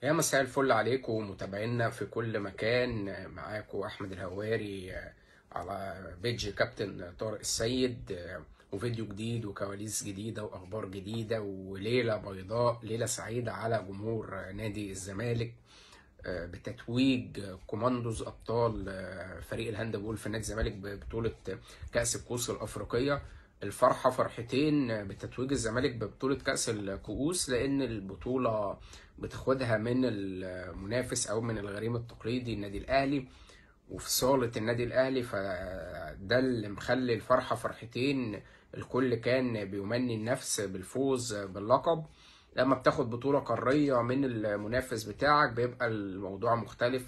يا مساء الفل عليكم متابعينا في كل مكان معاكم احمد الهواري على بيج كابتن طارق السيد وفيديو جديد وكواليس جديده واخبار جديده وليله بيضاء ليله سعيده على جمهور نادي الزمالك بتتويج كوماندوز ابطال فريق الهاندبول في نادي الزمالك ببطوله كاس الكؤوس الافريقيه الفرحه فرحتين بتتويج الزمالك ببطوله كاس الكؤوس لان البطوله بتاخدها من المنافس او من الغريم التقليدي النادي الاهلي وفي صاله النادي الاهلي فده اللي مخلي الفرحه فرحتين الكل كان بيمني النفس بالفوز باللقب لما بتاخد بطوله قاريه من المنافس بتاعك بيبقى الموضوع مختلف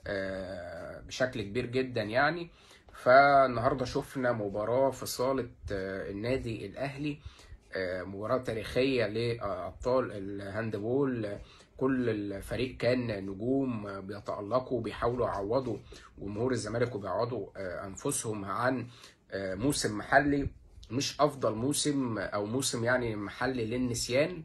بشكل كبير جدا يعني فالنهارده شفنا مباراه في صاله النادي الاهلي مباراه تاريخيه لابطال الهاندبول كل الفريق كان نجوم بيتالقوا بيحاولوا يعوضوا جمهور الزمالك وبيعوضوا انفسهم عن موسم محلي مش افضل موسم او موسم يعني محلي للنسيان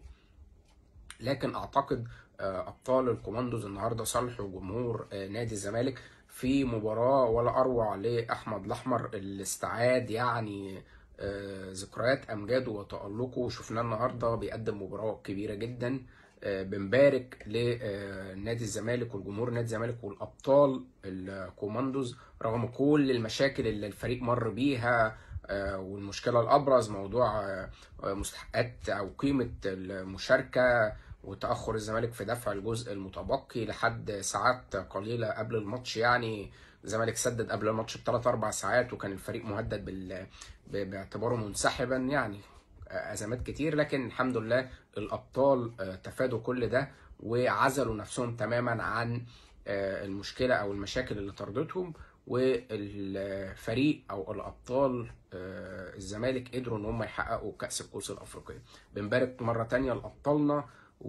لكن اعتقد ابطال الكوماندوز النهارده صالحوا جمهور نادي الزمالك في مباراه ولا اروع لاحمد الاحمر اللي استعاد يعني ذكريات امجاده وتالقه شفناه النهارده بيقدم مباراه كبيره جدا بنبارك لنادي الزمالك والجمهور نادي الزمالك والابطال الكوماندوز رغم كل المشاكل اللي الفريق مر بيها والمشكله الابرز موضوع مستحقات او قيمه المشاركه وتاخر الزمالك في دفع الجزء المتبقي لحد ساعات قليله قبل الماتش يعني الزمالك سدد قبل الماتش بثلاث اربع ساعات وكان الفريق مهدد بال... باعتباره منسحبا يعني ازمات كتير لكن الحمد لله الابطال تفادوا كل ده وعزلوا نفسهم تماما عن المشكله او المشاكل اللي طردتهم والفريق او الابطال الزمالك قدروا ان هم يحققوا كاس الكؤوس الافريقيه بنبارك مره تانية لابطالنا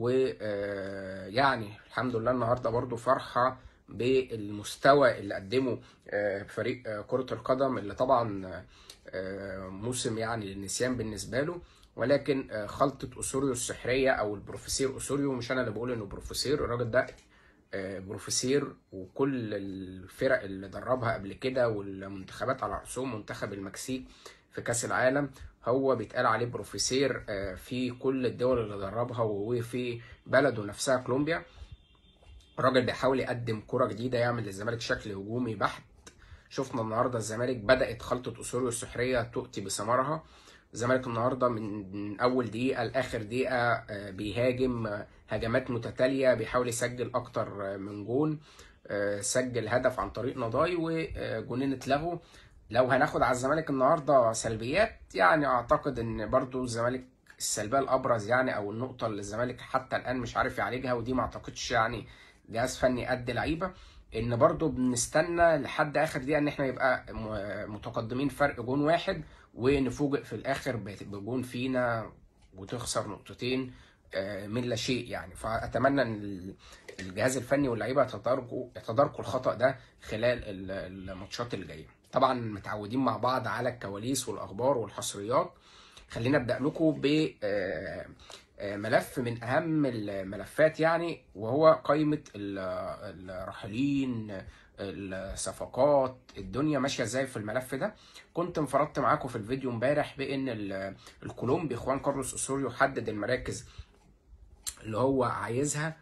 ويعني الحمد لله النهارده برضو فرحه بالمستوى اللي قدمه فريق كرة القدم اللي طبعا موسم يعني للنسيان بالنسبة له ولكن خلطة أسوريو السحرية أو البروفيسير أسوريو مش أنا اللي بقول إنه بروفيسير الراجل ده بروفيسير وكل الفرق اللي دربها قبل كده والمنتخبات على رأسهم منتخب المكسيك في كأس العالم هو بيتقال عليه بروفيسير في كل الدول اللي دربها وفي بلده نفسها كولومبيا الراجل بيحاول يقدم كرة جديدة يعمل للزمالك شكل هجومي بحت شفنا النهارده الزمالك بدأت خلطة أسوريو السحرية تؤتي بثمارها الزمالك النهارده من أول دقيقة لآخر دقيقة بيهاجم هجمات متتالية بيحاول يسجل أكتر من جون سجل هدف عن طريق نضاي وجونين اتلغوا لو هناخد على الزمالك النهارده سلبيات يعني أعتقد إن برضو الزمالك السلبية الأبرز يعني أو النقطة اللي الزمالك حتى الآن مش عارف يعالجها ودي ما أعتقدش يعني جهاز فني قد لعيبه ان برضو بنستنى لحد اخر دقيقه ان احنا يبقى متقدمين فرق جون واحد ونفوجئ في الاخر بجون فينا وتخسر نقطتين من لا شيء يعني فاتمنى ان الجهاز الفني واللعيبه يتداركوا يتداركوا الخطا ده خلال الماتشات اللي جايه طبعا متعودين مع بعض على الكواليس والاخبار والحصريات خلينا ابدا لكم ب ملف من اهم الملفات يعني وهو قائمه الراحلين الصفقات الدنيا ماشيه ازاي في الملف ده كنت انفردت معاكم في الفيديو امبارح بان الكولومبي خوان كارلوس اسوريو حدد المراكز اللي هو عايزها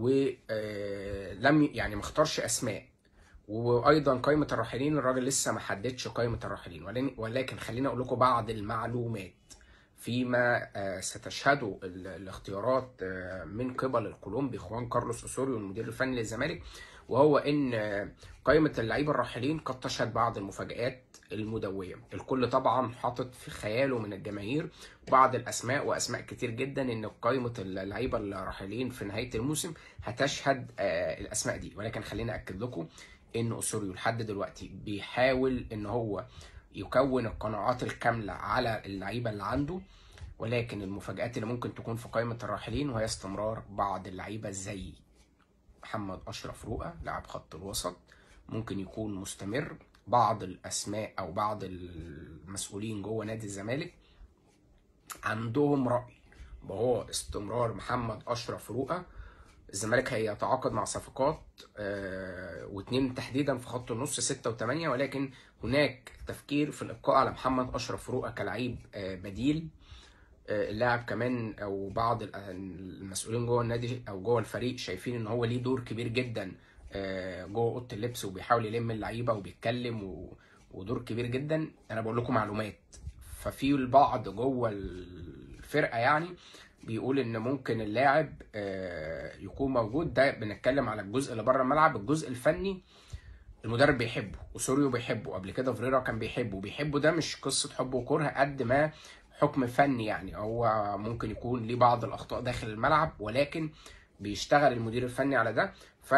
ولم يعني ما اختارش اسماء وايضا قائمه الراحلين الراجل لسه ما حددش قائمه الراحلين ولكن خليني اقول لكم بعض المعلومات فيما ستشهده الاختيارات من قبل الكولومبي خوان كارلوس اسوريو المدير الفني للزمالك وهو ان قائمه اللعيبه الراحلين قد تشهد بعض المفاجات المدويه الكل طبعا حاطط في خياله من الجماهير بعض الاسماء واسماء كتير جدا ان قائمه اللعيبه الراحلين في نهايه الموسم هتشهد الاسماء دي ولكن خليني اكد لكم ان اسوريو لحد دلوقتي بيحاول ان هو يكون القناعات الكاملة على اللعيبة اللي عنده ولكن المفاجآت اللي ممكن تكون في قائمة الراحلين وهي استمرار بعض اللعيبة زي محمد أشرف رؤى لاعب خط الوسط ممكن يكون مستمر بعض الأسماء أو بعض المسؤولين جوه نادي الزمالك عندهم رأي وهو استمرار محمد أشرف رؤى الزمالك هيتعاقد مع صفقات آه، واثنين تحديدا في خط النص ستة وثمانية ولكن هناك تفكير في الابقاء على محمد اشرف رؤى كلعيب آه، بديل آه، اللاعب كمان او بعض ال- المسؤولين جوه النادي او جوه الفريق شايفين ان هو ليه دور كبير جدا آه، جوه اوضه اللبس وبيحاول يلم اللعيبه وبيتكلم و- ودور كبير جدا انا بقول لكم معلومات ففي البعض جوه الفرقه يعني بيقول ان ممكن اللاعب آه، يكون موجود ده بنتكلم على الجزء اللي بره الملعب الجزء الفني المدرب بيحبه وسوريو بيحبه قبل كده فريرا كان بيحبه بيحبه ده مش قصه حب وكره قد ما حكم فني يعني هو ممكن يكون ليه بعض الاخطاء داخل الملعب ولكن بيشتغل المدير الفني على ده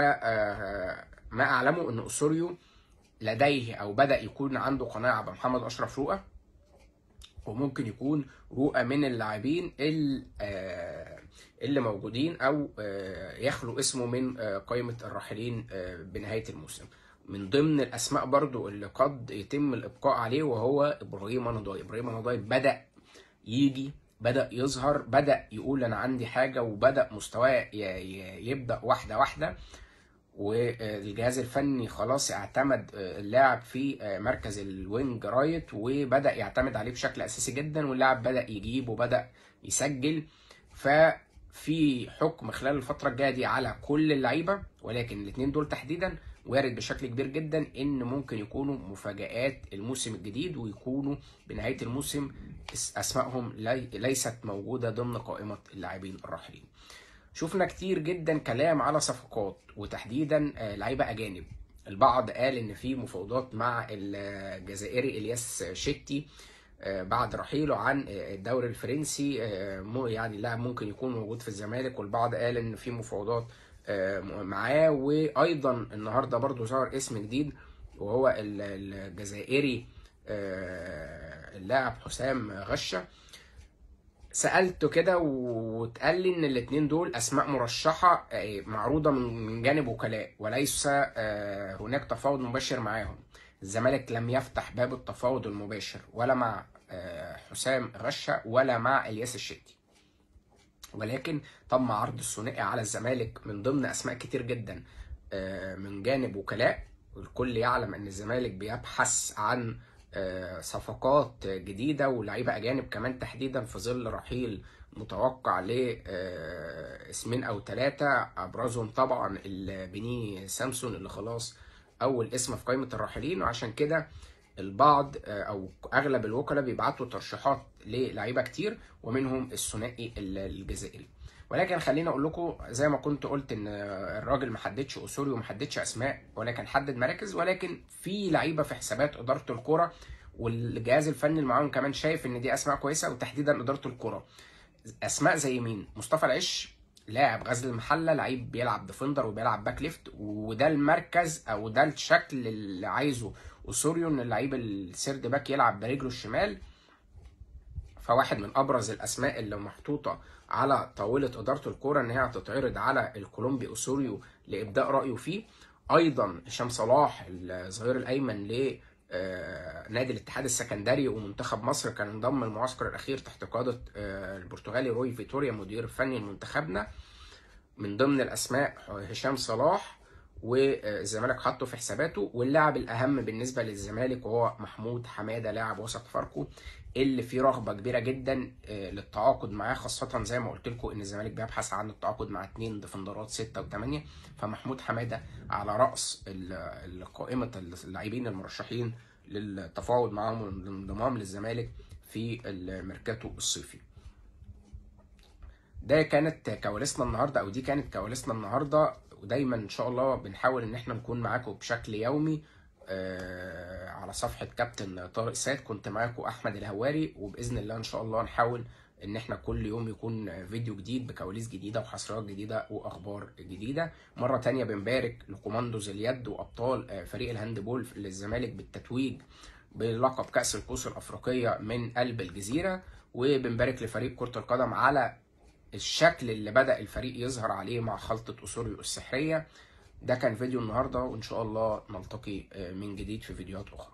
فما اعلمه ان اسوريو لديه او بدا يكون عنده قناعه بمحمد اشرف رؤى وممكن يكون رؤى من اللاعبين ال- آه، اللي موجودين او آه، يخلو اسمه من آه، قائمه الراحلين آه، بنهايه الموسم من ضمن الاسماء برضو اللي قد يتم الابقاء عليه وهو ابراهيم نضاي ابراهيم نضاي بدا يجي بدا يظهر بدا يقول انا عندي حاجه وبدا مستواه ي- ي- يبدا واحده واحده والجهاز الفني خلاص اعتمد اللاعب في مركز الوينج رايت وبدا يعتمد عليه بشكل اساسي جدا واللاعب بدا يجيب وبدا يسجل ففي حكم خلال الفتره الجايه دي على كل اللعيبه ولكن الاثنين دول تحديدا وارد بشكل كبير جدا ان ممكن يكونوا مفاجآت الموسم الجديد ويكونوا بنهايه الموسم اس- اسمائهم لي- ليست موجوده ضمن قائمه اللاعبين الراحلين. شفنا كتير جدا كلام على صفقات وتحديدا آه، لعيبه اجانب البعض قال ان في مفاوضات مع الجزائري الياس شتي آه، بعد رحيله عن آه، الدوري الفرنسي آه، مو- يعني اللاعب ممكن يكون موجود في الزمالك والبعض قال ان في مفاوضات آه، معاه وايضا النهارده برضو ظهر اسم جديد وهو ال- الجزائري آه، اللاعب حسام غشه سألته كده واتقال لي ان الاتنين دول اسماء مرشحة آه، معروضة من من جانب وكلاء وليس آه، هناك تفاوض مباشر معاهم الزمالك لم يفتح باب التفاوض المباشر ولا مع آه، حسام غشة ولا مع الياس الشتي ولكن تم عرض الثنائي على الزمالك من ضمن اسماء كتير جدا آه، من جانب وكلاء والكل يعلم ان الزمالك بيبحث عن آه، صفقات جديده ولاعيبه اجانب كمان تحديدا في ظل رحيل متوقع ل آه، اسمين او ثلاثه ابرزهم طبعا البني سامسون اللي خلاص اول اسم في قائمه الراحلين وعشان كده البعض آه، او اغلب الوكلاء بيبعتوا ترشيحات للعيبه كتير ومنهم الثنائي الجزائري ولكن خليني اقول لكم زي ما كنت قلت ان الراجل ما حددش اصولي وما حددش اسماء ولكن حدد مراكز ولكن في لعيبه في حسابات اداره الكره والجهاز الفني اللي معاهم كمان شايف ان دي اسماء كويسه وتحديدا اداره الكره اسماء زي مين مصطفى العش لاعب غزل المحله لعيب بيلعب ديفندر وبيلعب باك ليفت وده المركز او ده الشكل اللي عايزه اسوريو ان اللعيب السيرد باك يلعب برجله الشمال فواحد من ابرز الاسماء اللي محطوطه على طاوله اداره الكوره ان هي هتتعرض على الكولومبي اسوريو لابداء رايه فيه ايضا هشام صلاح الظهير الايمن ل آه، نادي الاتحاد السكندري ومنتخب مصر كان انضم المعسكر الاخير تحت قياده آه، البرتغالي روي فيتوريا مدير فني لمنتخبنا من ضمن الاسماء هشام صلاح والزمالك حطه في حساباته واللاعب الاهم بالنسبه للزمالك وهو محمود حماده لاعب وسط فاركو اللي فيه رغبه كبيره جدا آه، للتعاقد معاه خاصه زي ما قلت لكم ان الزمالك بيبحث عن التعاقد مع اثنين ديفندرات 6 و8 فمحمود حماده على راس ال- ال- قائمه اللاعبين المرشحين للتفاوض معاهم والانضمام للزمالك في الميركاتو الصيفي ده كانت كواليسنا النهارده او دي كانت كواليسنا النهارده ودايما ان شاء الله بنحاول ان احنا نكون معاكم بشكل يومي آه، على صفحة كابتن طارق ساد كنت معاكم احمد الهواري وباذن الله ان شاء الله نحاول ان احنا كل يوم يكون فيديو جديد بكواليس جديدة وحصريات جديدة واخبار جديدة مرة تانية بنبارك لكوماندوز اليد وابطال آه، فريق الهاندبول للزمالك بالتتويج بلقب كأس الكؤوس الأفريقية من قلب الجزيرة وبنبارك لفريق كرة القدم على الشكل اللي بدأ الفريق يظهر عليه مع خلطة أسوريو السحرية ده كان فيديو النهاردة وإن شاء الله نلتقي آه، من جديد في فيديوهات أخرى